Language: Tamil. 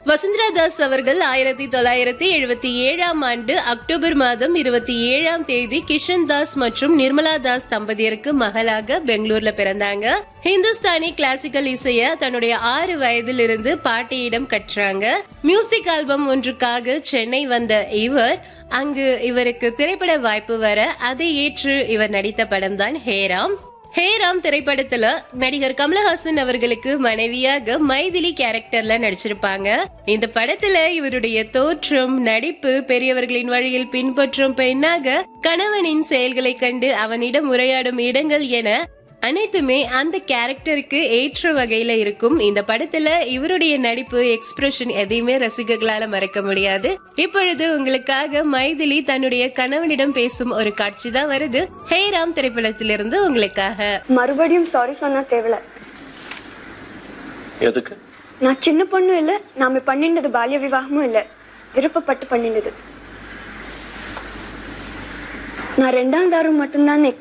வசுந்தரா தாஸ் அவர்கள் ஆயிரத்தி தொள்ளாயிரத்தி எழுபத்தி ஏழாம் ஆண்டு அக்டோபர் மாதம் இருபத்தி ஏழாம் தேதி கிஷன் தாஸ் மற்றும் நிர்மலா தாஸ் தம்பதியருக்கு மகளாக பெங்களூர்ல பிறந்தாங்க ஹிந்துஸ்தானி கிளாசிக்கல் இசைய தன்னுடைய ஆறு வயதிலிருந்து பாட்டியிடம் கற்றாங்க மியூசிக் ஆல்பம் ஒன்றுக்காக சென்னை வந்த இவர் அங்கு இவருக்கு திரைப்பட வாய்ப்பு வர அதை ஏற்று இவர் நடித்த படம் தான் ஹேராம் ஹேராம் திரைப்படத்துல நடிகர் கமலஹாசன் அவர்களுக்கு மனைவியாக மைதிலி கேரக்டர்ல நடிச்சிருப்பாங்க இந்த படத்துல இவருடைய தோற்றம் நடிப்பு பெரியவர்களின் வழியில் பின்பற்றும் பெண்ணாக கணவனின் செயல்களை கண்டு அவனிடம் உரையாடும் இடங்கள் என அனைத்துமே அந்த கேரக்டருக்கு ஏற்ற வகையில இருக்கும் இந்த படத்துல இவருடைய நடிப்பு எக்ஸ்பிரஷன் எதையுமே ரசிகர்களால மறக்க முடியாது இப்பொழுது உங்களுக்காக மைதிலி தன்னுடைய கணவனிடம் பேசும் ஒரு காட்சி தான் வருது ஹேராம் திரைப்படத்திலிருந்து உங்களுக்காக மறுபடியும் சாரி சொன்னா தேவையில்ல எதுக்கு நான் சின்ன பொண்ணும் இல்ல நாம பண்ணிண்டது பால்ய விவாகமும் இல்ல விருப்பப்பட்டு பண்ணிண்டது நான் ரெண்டாம் தாரம் மட்டும்தான்